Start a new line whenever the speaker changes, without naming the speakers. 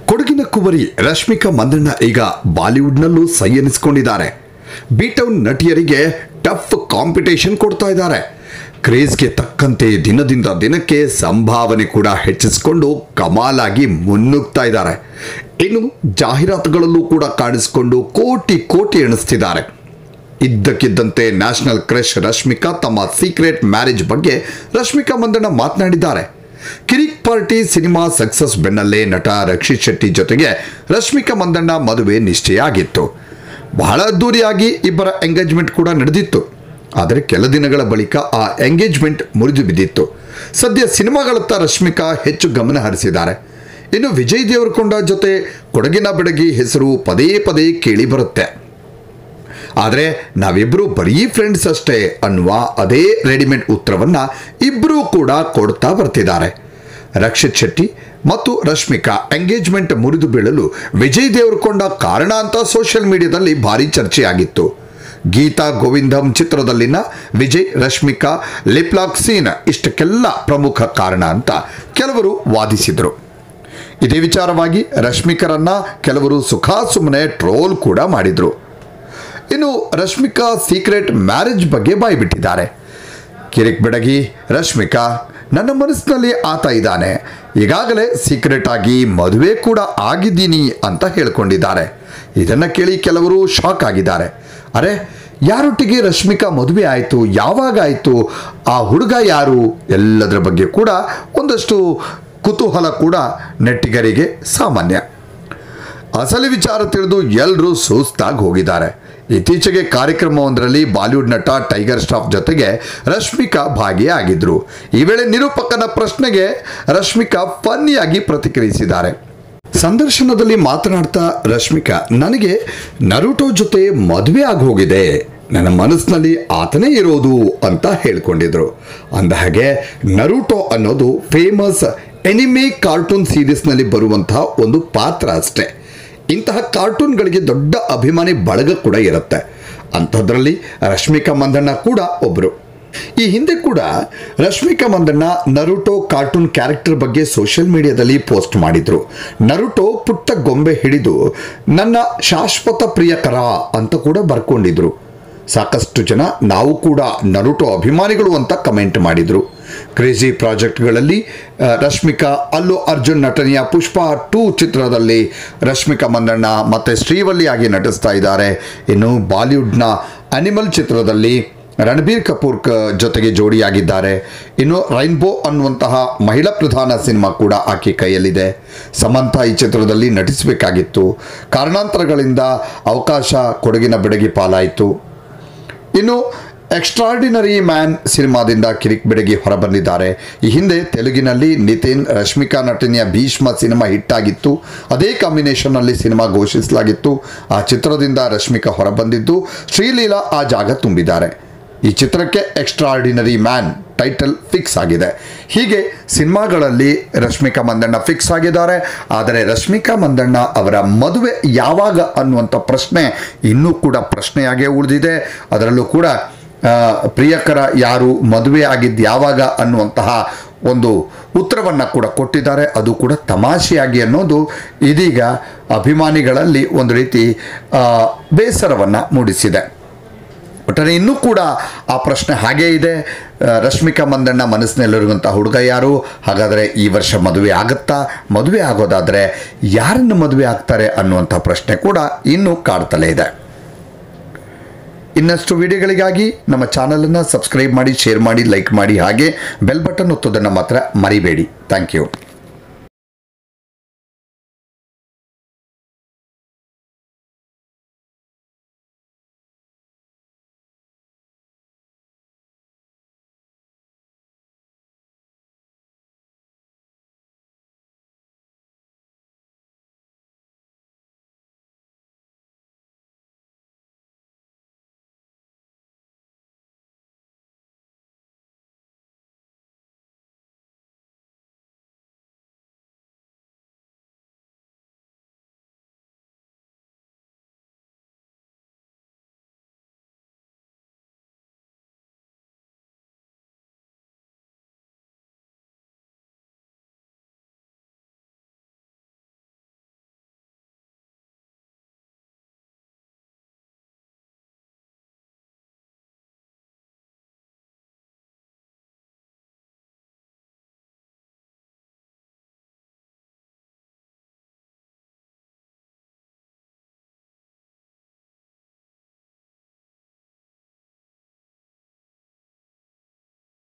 ಕೊಡಗಿನ ಕುವರಿ ರಶ್ಮಿಕಾ ಮಂದಣ್ಣ ಈಗ ಬಾಲಿವುಡ್ನಲ್ಲೂ ಸೈ ಎನಿಸಿಕೊಂಡಿದ್ದಾರೆ ಬೀಟೌನ್ ನಟಿಯರಿಗೆ ಟಫ್ ಕಾಂಪಿಟೇಷನ್ ಕೊಡ್ತಾ ಇದ್ದಾರೆ ಕ್ರೇಜ್ಗೆ ತಕ್ಕಂತೆ ದಿನದಿಂದ ದಿನಕ್ಕೆ ಸಂಭಾವನೆ ಕೂಡ ಹೆಚ್ಚಿಸಿಕೊಂಡು ಕಮಾಲಾಗಿ ಮುನ್ನುಗ್ತಾ ಇದ್ದಾರೆ ಇನ್ನು ಜಾಹೀರಾತುಗಳಲ್ಲೂ ಕೂಡ ಕಾಣಿಸಿಕೊಂಡು ಕೋಟಿ ಕೋಟಿ ಎಣಿಸ್ತಿದ್ದಾರೆ ಇದ್ದಕ್ಕಿದ್ದಂತೆ ನ್ಯಾಷನಲ್ ಕ್ರಶ್ ರಶ್ಮಿಕಾ ತಮ್ಮ ಸೀಕ್ರೆಟ್ ಮ್ಯಾರೇಜ್ ಬಗ್ಗೆ ರಶ್ಮಿಕಾ ಮಂದಣ್ಣ ಮಾತನಾಡಿದ್ದಾರೆ ಕಿರಿಕ್ ಪಾರ್ಟಿ ಸಿನಿಮಾ ಸಕ್ಸಸ್ ಬೆನ್ನಲ್ಲೇ ನಟ ರಕ್ಷಿತ್ ಶೆಟ್ಟಿ ಜೊತೆಗೆ ರಶ್ಮಿಕಾ ಮಂದಣ್ಣ ಮದುವೆ ನಿಶ್ಚಯ ಆಗಿತ್ತು ಬಹಳ ಅದ್ದೂರಿಯಾಗಿ ಇಬ್ಬರ ಎಂಗೇಜ್ಮೆಂಟ್ ಕೂಡ ನಡೆದಿತ್ತು ಆದರೆ ಕೆಲ ದಿನಗಳ ಬಳಿಕ ಆ ಎಂಗೇಜ್ಮೆಂಟ್ ಮುರಿದು ಬಿದ್ದಿತ್ತು ಸದ್ಯ ಸಿನಿಮಾಗಳತ್ತ ರಶ್ಮಿಕಾ ಹೆಚ್ಚು ಗಮನ ಹರಿಸಿದ್ದಾರೆ ಇನ್ನು ವಿಜಯ್ ದೇವರಕೊಂಡ ಜೊತೆ ಕೊಡಗಿನ ಬೆಡಗಿ ಹೆಸರು ಪದೇ ಪದೇ ಕೇಳಿ ಬರುತ್ತೆ ಆದರೆ ನಾವಿಬ್ಬರು ಬರೀ ಫ್ರೆಂಡ್ಸ್ ಅಷ್ಟೇ ಅನ್ನುವ ಅದೇ ರೆಡಿಮೇಡ್ ಉತ್ತರವನ್ನ ಇಬ್ಬರೂ ಕೂಡ ಕೊಡ್ತಾ ಬರ್ತಿದ್ದಾರೆ ರಕ್ಷಿತ್ ಶೆಟ್ಟಿ ಮತ್ತು ರಶ್ಮಿಕಾ ಎಂಗೇಜ್ಮೆಂಟ್ ಮುರಿದು ಬೀಳಲು ವಿಜಯ್ ದೇವರಕೊಂಡ ಕಾರಣ ಅಂತ ಸೋಷಿಯಲ್ ಮೀಡಿಯಾದಲ್ಲಿ ಭಾರಿ ಚರ್ಚೆಯಾಗಿತ್ತು ಗೀತಾ ಗೋವಿಂದಂ ಚಿತ್ರದಲ್ಲಿನ ವಿಜಯ್ ರಶ್ಮಿಕಾ ಲಿಪ್ಲಾಕ್ ಸೀನ್ ಇಷ್ಟಕ್ಕೆಲ್ಲ ಪ್ರಮುಖ ಕಾರಣ ಅಂತ ಕೆಲವರು ವಾದಿಸಿದರು ಇದೇ ವಿಚಾರವಾಗಿ ರಶ್ಮಿಕರನ್ನ ಕೆಲವರು ಸುಖಾಸುಮ್ಮನೆ ಟ್ರೋಲ್ ಕೂಡ ಮಾಡಿದರು ಇನ್ನು ರಶ್ಮಿಕಾ ಸೀಕ್ರೆಟ್ ಮ್ಯಾರೇಜ್ ಬಗ್ಗೆ ಬಾಯ್ಬಿಟ್ಟಿದ್ದಾರೆ ಕಿರಿಕ್ ಬೆಡಗಿ ರಶ್ಮಿಕಾ ನನ್ನ ಮನಸ್ಸಿನಲ್ಲಿ ಆತ ಇದ್ದಾನೆ ಈಗಾಗಲೇ ಸೀಕ್ರೆಟ್ ಆಗಿ ಮದುವೆ ಕೂಡ ಆಗಿದ್ದೀನಿ ಅಂತ ಹೇಳ್ಕೊಂಡಿದ್ದಾರೆ ಇದನ್ನು ಕೇಳಿ ಕೆಲವರು ಶಾಕ್ ಆಗಿದ್ದಾರೆ ಅರೆ ಯಾರೊಟ್ಟಿಗೆ ರಶ್ಮಿಕಾ ಮದುವೆ ಆಯಿತು ಯಾವಾಗ ಆಯಿತು ಆ ಹುಡುಗ ಯಾರು ಎಲ್ಲದರ ಬಗ್ಗೆ ಕೂಡ ಒಂದಷ್ಟು ಕುತೂಹಲ ಕೂಡ ನೆಟ್ಟಿಗರಿಗೆ ಸಾಮಾನ್ಯ ಅಸಲಿ ವಿಚಾರ ತಿಳಿದು ಎಲ್ಲರೂ ಸುಸ್ತಾಗಿ ಹೋಗಿದ್ದಾರೆ ಇತ್ತೀಚೆಗೆ ಕಾರ್ಯಕ್ರಮವೊಂದರಲ್ಲಿ ಬಾಲಿವುಡ್ ನಟ ಟೈಗರ್ ಸ್ಟಾಫ್ ಜೊತೆಗೆ ರಶ್ಮಿಕಾ ಭಾಗಿಯಾಗಿದ್ರು ಈ ವೇಳೆ ನಿರೂಪಕನ ಪ್ರಶ್ನೆಗೆ ರಶ್ಮಿಕಾ ಫನ್ನಿಯಾಗಿ ಪ್ರತಿಕ್ರಿಯಿಸಿದ್ದಾರೆ ಸಂದರ್ಶನದಲ್ಲಿ ಮಾತನಾಡ್ತಾ ರಶ್ಮಿಕಾ ನನಗೆ ನರುಟೋ ಜೊತೆ ಮದುವೆ ಆಗಿ ಹೋಗಿದೆ ನನ್ನ ಮನಸ್ಸಿನಲ್ಲಿ ಆತನೇ ಇರೋದು ಅಂತ ಹೇಳ್ಕೊಂಡಿದ್ರು ಅಂದಹಾಗೆ ನರುಟೋ ಅನ್ನೋದು ಫೇಮಸ್ ಎನಿಮೆ ಕಾರ್ಟೂನ್ ಸೀರೀಸ್ನಲ್ಲಿ ಬರುವಂತಹ ಒಂದು ಪಾತ್ರ ಅಷ್ಟೇ ಇಂತಹ ಕಾರ್ಟೂನ್ಗಳಿಗೆ ದೊಡ್ಡ ಅಭಿಮಾನಿ ಬಳಗ ಕೂಡ ಇರುತ್ತೆ ಅಂಥದ್ರಲ್ಲಿ ರಶ್ಮಿಕಾ ಮಂದಣ್ಣ ಕೂಡ ಒಬ್ಬರು ಈ ಹಿಂದೆ ಕೂಡ Rashmika Mandanna Naruto cartoon character ಬಗ್ಗೆ ಸೋಷಿಯಲ್ ಮೀಡಿಯಾದಲ್ಲಿ ಪೋಸ್ಟ್ ಮಾಡಿದ್ರು ನರುಟೋ ಪುಟ್ಟ ಗೊಂಬೆ ಹಿಡಿದು ನನ್ನ ಶಾಶ್ವತ ಪ್ರಿಯಕರ ಅಂತ ಕೂಡ ಬರ್ಕೊಂಡಿದ್ರು ಸಾಕಷ್ಟು ಜನ ನಾವು ಕೂಡ ನರುಟೋ ಅಭಿಮಾನಿಗಳು ಅಂತ ಕಮೆಂಟ್ ಮಾಡಿದರು ಕ್ರೇಜಿ ಪ್ರಾಜೆಕ್ಟ್ಗಳಲ್ಲಿ ಆ, ರಶ್ಮಿಕಾ ಅಲ್ಲು ಅರ್ಜುನ್ ನಟನೆಯ ಪುಷ್ಪ ಟೂ ಚಿತ್ರದಲ್ಲಿ ರಶ್ಮಿಕಾ ಮಂದಣ್ಣ ಮತ್ತು ಶ್ರೀವಲ್ಲಿಯಾಗಿ ನಟಿಸ್ತಾ ಇದ್ದಾರೆ ಇನ್ನು ಬಾಲಿವುಡ್ನ ಅನಿಮಲ್ ಚಿತ್ರದಲ್ಲಿ ರಣಬೀರ್ ಕಪೂರ್ ಕ ಜೊತೆಗೆ ಜೋಡಿಯಾಗಿದ್ದಾರೆ ಇನ್ನು ರೈನ್ಬೋ ಅನ್ನುವಂತಹ ಮಹಿಳಾ ಪ್ರಧಾನ ಸಿನಿಮಾ ಕೂಡ ಆಕೆ ಕೈಯಲ್ಲಿದೆ ಸಮಂತ ಈ ಚಿತ್ರದಲ್ಲಿ ನಟಿಸಬೇಕಾಗಿತ್ತು ಕಾರಣಾಂತರಗಳಿಂದ ಅವಕಾಶ ಕೊಡಗಿನ ಬೆಡಗಿ ಪಾಲಾಯಿತು ಇನ್ನು ಎಕ್ಸ್ಟ್ರಾರ್ಡಿನರಿ ಮ್ಯಾನ್ ಸಿನಿಮಾದಿಂದ ಕಿರಿಕ್ ಬೆಡಗಿ ಹೊರಬಂದಿದ್ದಾರೆ ಈ ಹಿಂದೆ ತೆಲುಗಿನಲ್ಲಿ ನಿತಿನ್ ರಶ್ಮಿಕಾ ನಟನೆಯ ಭೀಷ್ಮ ಸಿನಿಮಾ ಹಿಟ್ಟಾಗಿತ್ತು ಅದೇ ಕಾಂಬಿನೇಷನ್ನಲ್ಲಿ ಸಿನಿಮಾ ಘೋಷಿಸಲಾಗಿತ್ತು ಆ ಚಿತ್ರದಿಂದ ರಶ್ಮಿಕಾ ಹೊರಬಂದಿದ್ದು ಶ್ರೀಲೀಲಾ ಆ ಜಾಗ ತುಂಬಿದ್ದಾರೆ ಈ ಚಿತ್ರಕ್ಕೆ ಎಕ್ಸ್ಟ್ರಾರ್ಡಿನರಿ ಮ್ಯಾನ್ ಟೈಟಲ್ ಫಿಕ್ಸ್ ಆಗಿದೆ ಹೀಗೆ ಸಿನಿಮಾಗಳಲ್ಲಿ ರಶ್ಮಿಕಾ ಮಂದಣ್ಣ ಫಿಕ್ಸ್ ಆಗಿದ್ದಾರೆ ಆದರೆ ರಶ್ಮಿಕಾ ಮಂದಣ್ಣ ಅವರ ಮದುವೆ ಯಾವಾಗ ಅನ್ನುವಂಥ ಪ್ರಶ್ನೆ ಇನ್ನೂ ಕೂಡ ಪ್ರಶ್ನೆಯಾಗೇ ಉಳಿದಿದೆ ಅದರಲ್ಲೂ ಕೂಡ ಆ, ಪ್ರಿಯಕರ ಯಾರು ಮದುವೆ ಆಗಿದ್ದು ಯಾವಾಗ ಅನ್ನುವಂತಹ ಒಂದು ಉತ್ತರವನ್ನು ಕೂಡ ಕೊಟ್ಟಿದ್ದಾರೆ ಅದು ಕೂಡ ತಮಾಷೆಯಾಗಿ ಅನ್ನೋದು ಇದೀಗ ಅಭಿಮಾನಿಗಳಲ್ಲಿ ಒಂದು ರೀತಿ ಆ, ಬೇಸರವನ್ನು ಮೂಡಿಸಿದೆ ಒಟ್ಟಾರೆ ಇನ್ನೂ ಕೂಡ ಆ ಪ್ರಶ್ನೆ ಹಾಗೇ ಇದೆ ಆ, ರಶ್ಮಿಕಾ ಮಂದಣ್ಣ ಮನಸ್ಸಿನಲ್ಲಿರುವಂಥ ಹುಡುಗ ಯಾರು ಹಾಗಾದರೆ ಈ ವರ್ಷ ಮದುವೆ ಆಗುತ್ತಾ ಮದುವೆ ಆಗೋದಾದರೆ ಯಾರನ್ನು ಮದುವೆ ಆಗ್ತಾರೆ ಅನ್ನುವಂಥ ಪ್ರಶ್ನೆ ಕೂಡ ಇನ್ನೂ ಕಾಡ್ತಲೇ ಇದೆ ಇನ್ನಷ್ಟು ವಿಡಿಯೋಗಳಿಗಾಗಿ ನಮ್ಮ ಚಾನಲನ್ನು ಸಬ್ಸ್ಕ್ರೈಬ್ ಮಾಡಿ ಶೇರ್ ಮಾಡಿ ಲೈಕ್ ಮಾಡಿ ಹಾಗೆ ಬೆಲ್ ಬಟನ್ ಒತ್ತೋದನ್ನು ಮಾತ್ರ ಮರಿಬೇಡಿ ಥ್ಯಾಂಕ್ ಯು